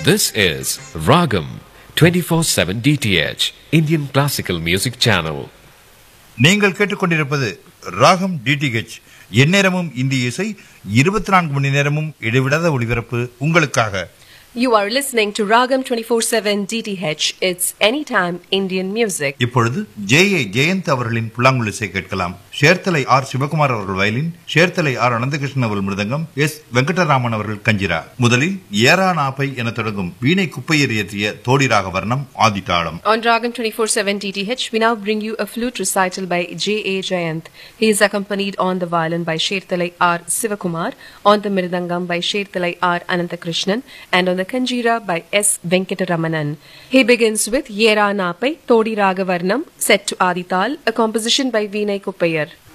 This is Ragam 24/7 DTH Indian Classical Music Channel. நீங்கள் கேட்டுக்கொண்டிருப்பது ராகம் டிடிஹெச் எந்நேரமும் இந்திய இசை இருபத்தி நான்கு மணி நேரமும் இடைவிடாத ஒளிபரப்பு உங்களுக்காக You are listening to Ragam 24/7 DTH. It's anytime Indian music. இப்பொழுது ஜே ஏ ஜெயந்த் அவர்களின் புல்லாங்குழல் இசை கேட்கலாம் சேர்த்தலை ஆர் சிவகுமார் அவர்கள் வயலின் சேர்த்தலை ஆர் அனந்தகிருஷ்ணன் அவர்கள் மிருதங்கம் எஸ் வெங்கடராமன் அவர்கள் கஞ்சிரா முதலில் ஏரா நாப்பை என தொடங்கும் வீணை குப்பையர் இயற்றிய தோடிராக வர்ணம் ஆதித்தாளம் On Ragam 24/7 DTH, we now bring you a flute recital by J. A. Jayant. He is accompanied on the violin by Sherthalai R. Sivakumar, on the mirdangam by Sherthalai R. Anantakrishnan, and on the kanjira by S. Venkataramanan. He begins with Yera Napai, Todi Ragavarnam, set to Adital, a composition by Vinay Kuppayar.